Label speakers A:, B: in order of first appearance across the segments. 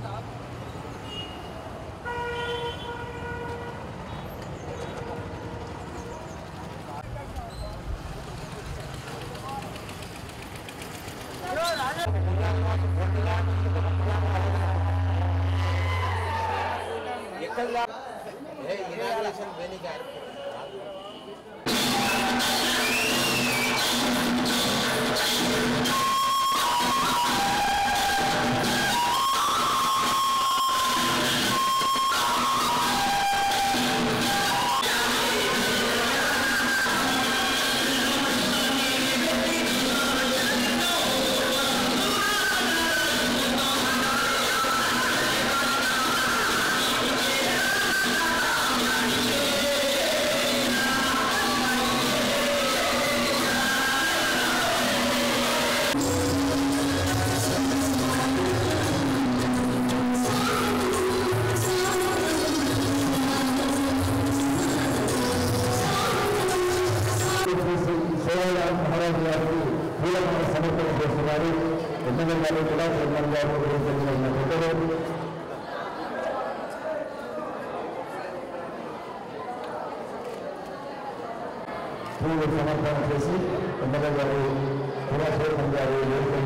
A: సేవలాల్ మహారాజ్ గారికి పూలమాల సమర్పణ చేస్తున్నారు ఎమ్మెల్యే గారు కూడా చైర్మన్ గారు గురించి పెద్దలు పూలు సమర్పణ చేసి ఎమ్మెల్యే గారు కూడా చైర్మన్ గారు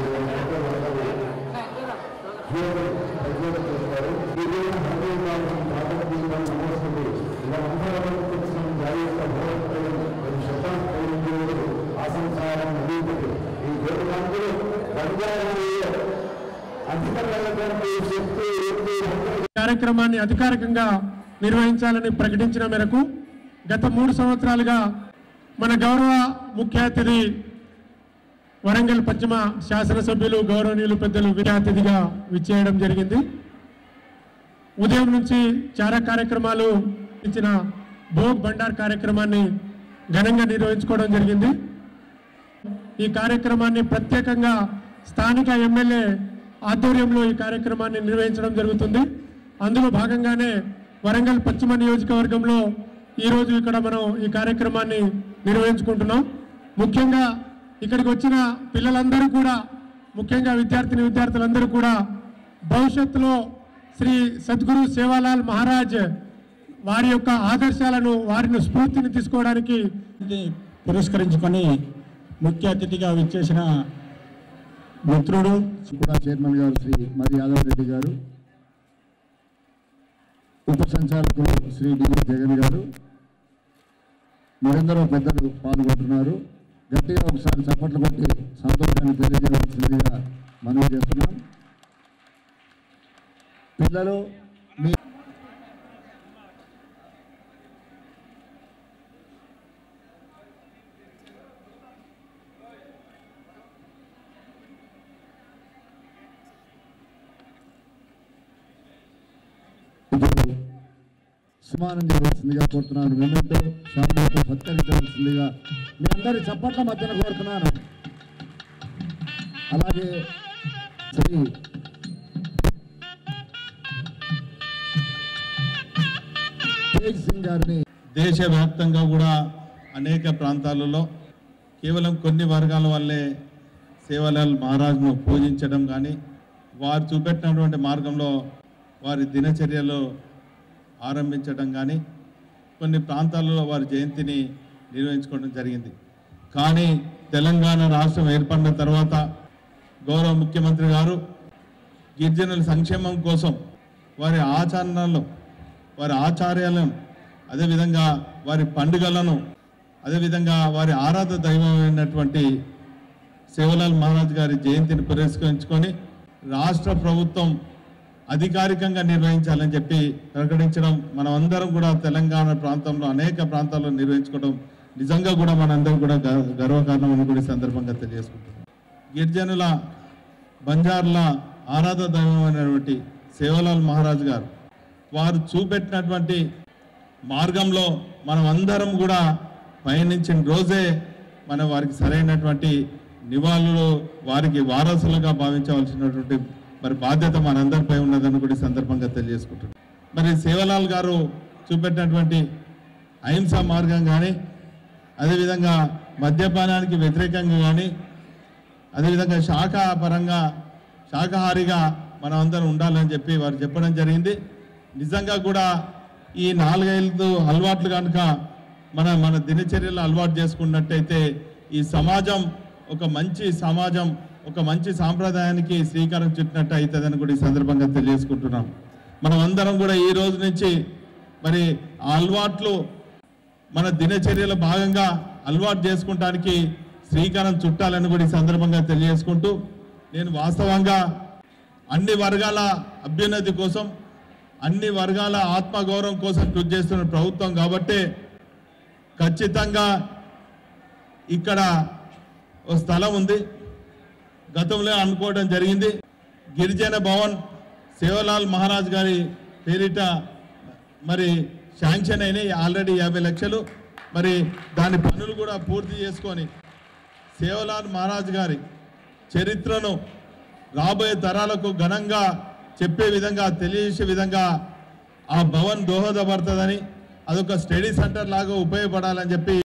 A: చేస్తారు ఈ రోజు హండ్రెడ్ భారత దీపాన్ని నమోస్తుంది ఇలా అందరం తెలిసిన జాగ్రత్త భగవంతుడు శతం పౌరులు ఆశంసారం నదీపతి ఈ దేవతాంతులు పంజాబీలో అధికారులటువంటి శక్తి ఎత్తి
B: కార్యక్రమాన్ని అధికారికంగా నిర్వహించాలని ప్రకటించిన మేరకు గత మూడు సంవత్సరాలుగా మన గౌరవ ముఖ్య అతిథి వరంగల్ పశ్చిమ శాసనసభ్యులు గౌరవనీయులు పెద్దలు ముఖ్య అతిథిగా విచ్చేయడం జరిగింది ఉదయం నుంచి చాలా కార్యక్రమాలు ఇచ్చిన భోగ్ బండార్ కార్యక్రమాన్ని ఘనంగా నిర్వహించుకోవడం జరిగింది ఈ కార్యక్రమాన్ని ప్రత్యేకంగా స్థానిక ఎమ్మెల్యే ఆధ్వర్యంలో ఈ కార్యక్రమాన్ని నిర్వహించడం జరుగుతుంది అందులో భాగంగానే వరంగల్ పశ్చిమ నియోజకవర్గంలో ఈరోజు ఇక్కడ మనం ఈ కార్యక్రమాన్ని నిర్వహించుకుంటున్నాం ముఖ్యంగా ఇక్కడికి వచ్చిన పిల్లలందరూ కూడా ముఖ్యంగా విద్యార్థిని విద్యార్థులందరూ కూడా భవిష్యత్తులో శ్రీ సద్గురు సేవాలాల్ మహారాజ్ వారి యొక్క ఆదర్శాలను వారిని స్ఫూర్తిని తీసుకోవడానికి
C: ఇది పురస్కరించుకొని ముఖ్య అతిథిగా విచ్చేసిన మిత్రుడు
A: కూడా చైర్మన్ గారు శ్రీ మరి యాదవ్ రెడ్డి గారు ఉప సంచాలకులు శ్రీ డి జగన్ గారు మరెందరో పెద్దలు పాల్గొంటున్నారు గట్టిగా ఒకసారి చప్పట్లు కొట్టి సంతోషాన్ని తెలియజేయవలసిందిగా మనవి చేస్తున్నాం పిల్లలు మీ ఇప్పుడు సమానం చేయవలసిందిగా కోరుతున్నాను వెన్నట్టు శాంతితో సత్కరించవలసిందిగా మీ అందరి చప్పట్ల మధ్యన కోరుతున్నాను అలాగే శ్రీ తేజ్ సింగ్ గారిని
C: దేశవ్యాప్తంగా కూడా అనేక ప్రాంతాలలో కేవలం కొన్ని వర్గాల వల్లే సేవలాల్ మహారాజ్ను పూజించడం కానీ వారు చూపెట్టినటువంటి మార్గంలో వారి దినచర్యలు ఆరంభించడం కానీ కొన్ని ప్రాంతాలలో వారి జయంతిని నిర్వహించుకోవడం జరిగింది కానీ తెలంగాణ రాష్ట్రం ఏర్పడిన తర్వాత గౌరవ ముఖ్యమంత్రి గారు గిరిజనుల సంక్షేమం కోసం వారి ఆచరణలో వారి ఆచార్యాలను అదేవిధంగా వారి పండుగలను అదేవిధంగా వారి ఆరాధ దైవమైనటువంటి సేవలాల్ మహారాజ్ గారి జయంతిని పురస్కరించుకొని రాష్ట్ర ప్రభుత్వం అధికారికంగా నిర్వహించాలని చెప్పి ప్రకటించడం మనం అందరం కూడా తెలంగాణ ప్రాంతంలో అనేక ప్రాంతాల్లో నిర్వహించుకోవడం నిజంగా కూడా మనందరం కూడా గ- గర్వకారణం అని కూడా ఈ సందర్భంగా తెలియజేసుకుంటున్నాం గిరిజనుల బంజార్ల ఆరాధ దైవమైనటువంటి సేవలాల్ మహారాజ్ గారు వారు చూపెట్టినటువంటి మార్గంలో మనం అందరం కూడా పయనించిన రోజే మనం వారికి సరైనటువంటి నివాళులు వారికి వారసులుగా భావించవలసినటువంటి మరి బాధ్యత మనందరిపై ఉన్నదని కూడా ఈ సందర్భంగా తెలియజేసుకుంటున్నాం మరి సేవలాల్ గారు చూపెట్టినటువంటి అహింసా మార్గం కానీ అదేవిధంగా మద్యపానానికి వ్యతిరేకంగా కానీ అదేవిధంగా శాఖాపరంగా శాకాహారిగా మనం అందరం ఉండాలని చెప్పి వారు చెప్పడం జరిగింది నిజంగా కూడా ఈ నాలుగైదు అలవాట్లు కనుక మన మన దినచర్యలు అలవాటు చేసుకున్నట్టయితే ఈ సమాజం ఒక మంచి సమాజం ఒక మంచి సాంప్రదాయానికి శ్రీకారం చుట్టినట్టు అవుతుందని కూడా ఈ సందర్భంగా తెలియజేసుకుంటున్నాం మనం అందరం కూడా ఈ రోజు నుంచి మరి ఆ అలవాట్లు మన దినచర్యల భాగంగా అలవాటు చేసుకుంటానికి శ్రీకారం చుట్టాలని కూడా ఈ సందర్భంగా తెలియజేసుకుంటూ నేను వాస్తవంగా అన్ని వర్గాల అభ్యున్నతి కోసం అన్ని వర్గాల ఆత్మగౌరవం కోసం కృషి చేస్తున్న ప్రభుత్వం కాబట్టే ఖచ్చితంగా ఇక్కడ ఓ స్థలం ఉంది గతంలో అనుకోవడం జరిగింది గిరిజన భవన్ సేవలాల్ మహారాజ్ గారి పేరిట మరి శాంక్షన్ అయినాయి ఆల్రెడీ యాభై లక్షలు మరి దాని పనులు కూడా పూర్తి చేసుకొని సేవలాల్ మహారాజ్ గారి చరిత్రను రాబోయే తరాలకు ఘనంగా చెప్పే విధంగా తెలియజేసే విధంగా ఆ భవన్ దోహదపడుతుందని అదొక స్టడీ సెంటర్ లాగా ఉపయోగపడాలని చెప్పి